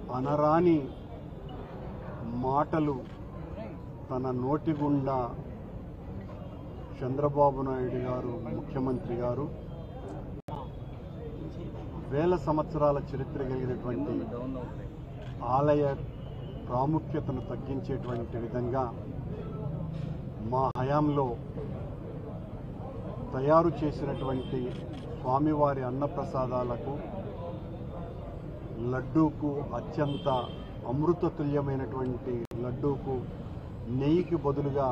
అనరాని మాటలు తన నోటి గుండా చంద్రబాబు నాయుడు గారు ముఖ్యమంత్రి గారు వేల సంవత్సరాల చరిత్ర కలిగినటువంటి ఆలయ ప్రాముఖ్యతను తగ్గించేటువంటి విధంగా మా హయాంలో తయారు చేసినటువంటి స్వామివారి అన్నప్రసాదాలకు లడ్డూకు అత్యంత అమృతతుల్యమైనటువంటి లడ్డూకు నెయ్యికి బదులుగా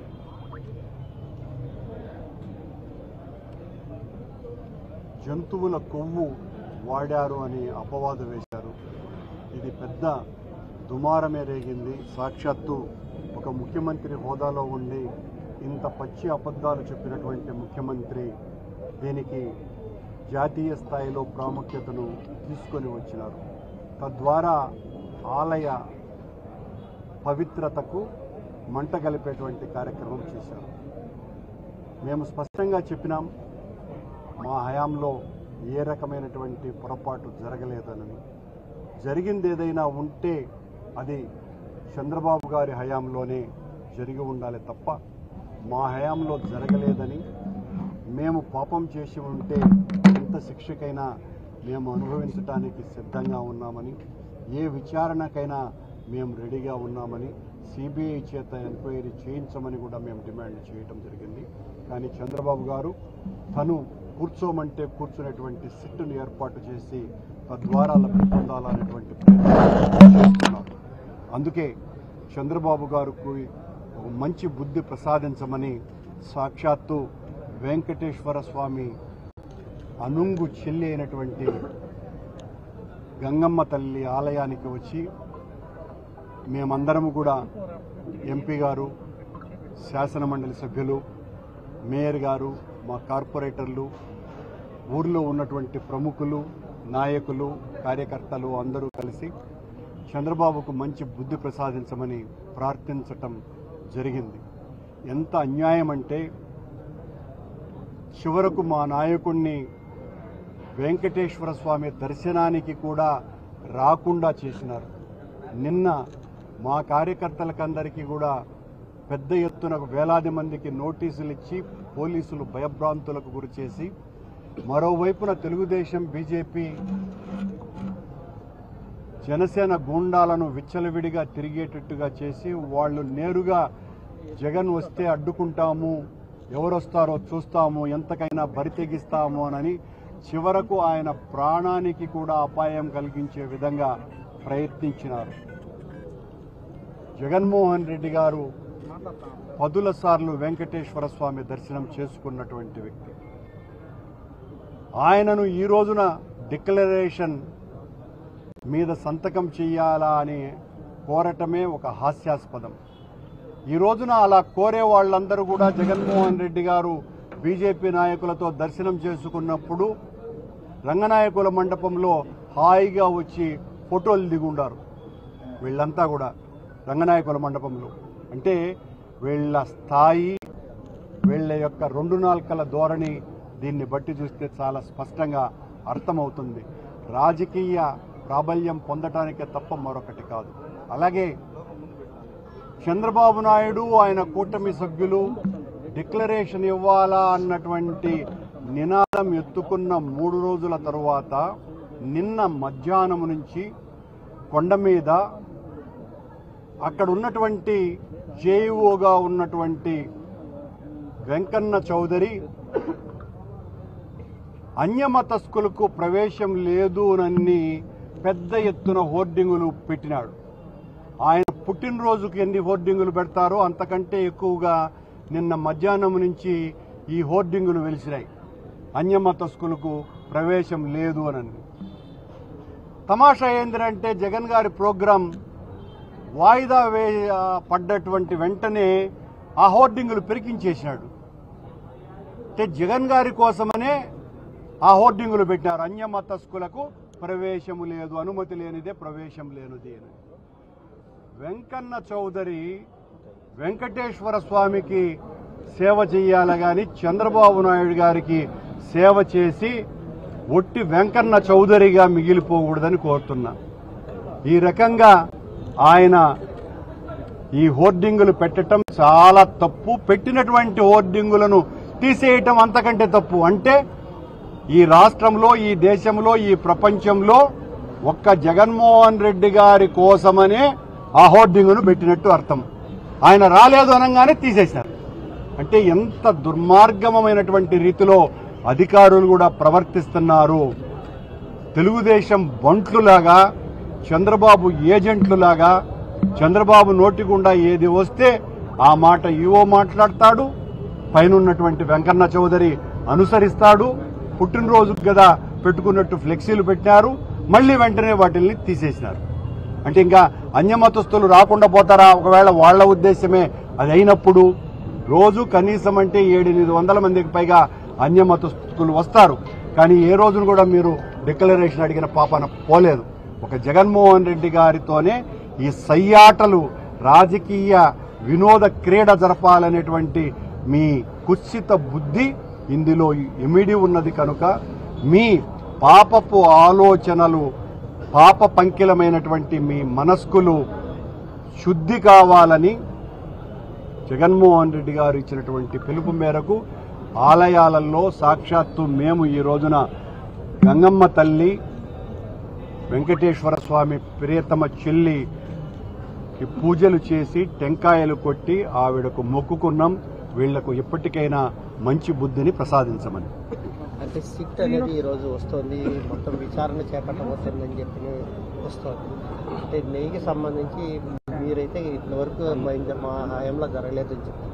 జంతువుల కొవ్వు వాడారు అని అపవాదు వేశారు ఇది పెద్ద దుమారమే రేగింది సాక్షాత్తు ఒక ముఖ్యమంత్రి హోదాలో ఉండి ఇంత పచ్చి అబద్ధాలు చెప్పినటువంటి ముఖ్యమంత్రి దీనికి జాతీయ స్థాయిలో ప్రాముఖ్యతను తీసుకొని వచ్చినారు తద్వారా ఆలయ పవిత్రతకు మంట కలిపేటువంటి కార్యక్రమం చేశారు మేము స్పష్టంగా చెప్పినాం మా హయాంలో ఏ రకమైనటువంటి పొరపాటు జరగలేదనని జరిగింది ఏదైనా ఉంటే అది చంద్రబాబు గారి హయాంలోనే జరిగి ఉండాలి తప్ప మా హయాంలో జరగలేదని మేము పాపం చేసి ఉంటే ఎంత శిక్షకైనా మేము అనుభవించడానికి సిద్ధంగా ఉన్నామని ఏ విచారణకైనా మేము రెడీగా ఉన్నామని సిబిఐ చేత ఎంక్వైరీ చేయించమని కూడా మేము డిమాండ్ చేయటం జరిగింది కానీ చంద్రబాబు గారు తను కూర్చోమంటే కూర్చునేటువంటి సిట్టును ఏర్పాటు చేసి తద్వారా లబ్ధి పొందాలనేటువంటి ప్రయత్నం చేస్తున్నారు అందుకే చంద్రబాబు గారికి ఒక మంచి బుద్ధి ప్రసాదించమని సాక్షాత్తు వెంకటేశ్వర స్వామి అనుంగు చెల్లి అయినటువంటి గంగమ్మ తల్లి ఆలయానికి వచ్చి మేమందరము కూడా ఎంపీ గారు శాసనమండలి సభ్యులు మేయర్ గారు మా కార్పొరేటర్లు ఊర్లో ఉన్నటువంటి ప్రముఖులు నాయకులు కార్యకర్తలు అందరూ కలిసి చంద్రబాబుకు మంచి బుద్ధి ప్రసాదించమని ప్రార్థించటం జరిగింది ఎంత అన్యాయం అంటే చివరకు మా నాయకుణ్ణి వెంకటేశ్వర స్వామి దర్శనానికి కూడా రాకుండా చేసినారు నిన్న మా కార్యకర్తలకందరికీ కూడా పెద్ద ఎత్తున వేలాది మందికి నోటీసులు ఇచ్చి పోలీసులు భయభ్రాంతులకు గురి చేసి మరోవైపున తెలుగుదేశం బీజేపీ జనసేన గూండాలను విచ్చలవిడిగా తిరిగేటట్టుగా చేసి వాళ్ళు నేరుగా జగన్ వస్తే అడ్డుకుంటాము ఎవరొస్తారో చూస్తాము ఎంతకైనా బరి తెగిస్తాము అని చివరకు ఆయన ప్రాణానికి కూడా అపాయం కలిగించే విధంగా ప్రయత్నించినారు జగన్మోహన్ రెడ్డి గారు పదుల సార్లు వెంకటేశ్వర స్వామి దర్శనం చేసుకున్నటువంటి వ్యక్తి ఆయనను ఈ రోజున డిక్లరేషన్ మీద సంతకం చెయ్యాలా అని కోరటమే ఒక హాస్యాస్పదం ఈ రోజున అలా కోరే వాళ్ళందరూ కూడా జగన్మోహన్ రెడ్డి గారు బీజేపీ నాయకులతో దర్శనం చేసుకున్నప్పుడు రంగనాయకుల మండపంలో హాయిగా వచ్చి ఫోటోలు దిగుండారు వీళ్ళంతా కూడా రంగనాయకుల మండపంలో అంటే వీళ్ళ స్థాయి వీళ్ళ యొక్క రెండు నాల్కల ధోరణి దీన్ని బట్టి చూస్తే చాలా స్పష్టంగా అర్థమవుతుంది రాజకీయ ప్రాబల్యం పొందటానికే తప్ప మరొకటి కాదు అలాగే చంద్రబాబు నాయుడు ఆయన కూటమి సభ్యులు డిక్లరేషన్ ఇవ్వాలా అన్నటువంటి నినాదం ఎత్తుకున్న మూడు రోజుల తరువాత నిన్న మధ్యాహ్నం నుంచి కొండ మీద అక్కడ ఉన్నటువంటి జేఈఓగా ఉన్నటువంటి వెంకన్న చౌదరి అన్యమతస్కులకు ప్రవేశం లేదు అని పెద్ద ఎత్తున హోర్డింగులు పెట్టినాడు ఆయన పుట్టినరోజుకి ఎన్ని హోర్డింగులు పెడతారో అంతకంటే ఎక్కువగా నిన్న మధ్యాహ్నం నుంచి ఈ హోర్డింగులు వెలిసినాయి అన్యమతస్కులకు ప్రవేశం లేదు అని తమాషా ఏంటంటే జగన్ గారి ప్రోగ్రాం వాయిదా వే పడ్డటువంటి వెంటనే ఆ హోర్డింగులు పెరికించేసినాడు అంటే జగన్ గారి కోసమనే ఆ హోర్డింగులు పెట్టారు అన్యమతస్కులకు ప్రవేశము లేదు అనుమతి లేనిదే ప్రవేశం లేనిది అని వెంకన్న చౌదరి వెంకటేశ్వర స్వామికి సేవ చేయాలి కానీ చంద్రబాబు నాయుడు గారికి సేవ చేసి ఒట్టి వెంకన్న చౌదరిగా మిగిలిపోకూడదని కోరుతున్నా ఈ రకంగా ఆయన ఈ హోర్డింగులు పెట్టడం చాలా తప్పు పెట్టినటువంటి హోర్డింగులను తీసేయటం అంతకంటే తప్పు అంటే ఈ రాష్ట్రంలో ఈ దేశంలో ఈ ప్రపంచంలో ఒక్క జగన్మోహన్ రెడ్డి గారి కోసమనే ఆ హోర్డింగును పెట్టినట్టు అర్థం ఆయన రాలేదు అనగానే తీసేశారు అంటే ఎంత దుర్మార్గమైనటువంటి రీతిలో అధికారులు కూడా ప్రవర్తిస్తున్నారు తెలుగుదేశం బంట్లులాగా చంద్రబాబు ఏజెంట్లులాగా చంద్రబాబు నోటి గుండా ఏది వస్తే ఆ మాట ఈవో మాట్లాడతాడు పైనున్నటువంటి వెంకన్న చౌదరి అనుసరిస్తాడు పుట్టినరోజు కదా పెట్టుకున్నట్టు ఫ్లెక్సీలు పెట్టినారు మళ్ళీ వెంటనే వాటిల్ని తీసేసినారు అంటే ఇంకా అన్యమతస్తులు రాకుండా పోతారా ఒకవేళ వాళ్ళ ఉద్దేశమే అది అయినప్పుడు రోజు కనీసం అంటే ఏడెనిమిది వందల మందికి పైగా అన్యమతస్తులు వస్తారు కానీ ఏ రోజును కూడా మీరు డిక్లరేషన్ అడిగిన పాపన పోలేదు ఒక జగన్మోహన్ రెడ్డి గారితోనే ఈ సయ్యాటలు రాజకీయ వినోద క్రీడ జరపాలనేటువంటి మీ కుత్సిత బుద్ధి ఇందులో ఇమిడి ఉన్నది కనుక మీ పాపపు ఆలోచనలు పాప పంకిలమైనటువంటి మీ మనస్కులు శుద్ధి కావాలని జగన్మోహన్ రెడ్డి గారు ఇచ్చినటువంటి పిలుపు మేరకు ఆలయాలలో సాక్షాత్తు మేము ఈ రోజున గంగమ్మ తల్లి వెంకటేశ్వర స్వామి ప్రియతమ చెల్లి ఈ పూజలు చేసి టెంకాయలు కొట్టి ఆవిడకు మొక్కుకున్నాం వీళ్లకు ఎప్పటికైనా మంచి బుద్ధిని ప్రసాదించమని అంటే సిట్ అనేది ఈ రోజు వస్తుంది మొత్తం విచారణ చేపట్టబోతుందని చెప్పి వస్తుంది అంటే నెయ్యికి సంబంధించి మీరైతే ఇంతవరకు మా ఇంత- మా హయాంలో జరగలేదని చెప్పారు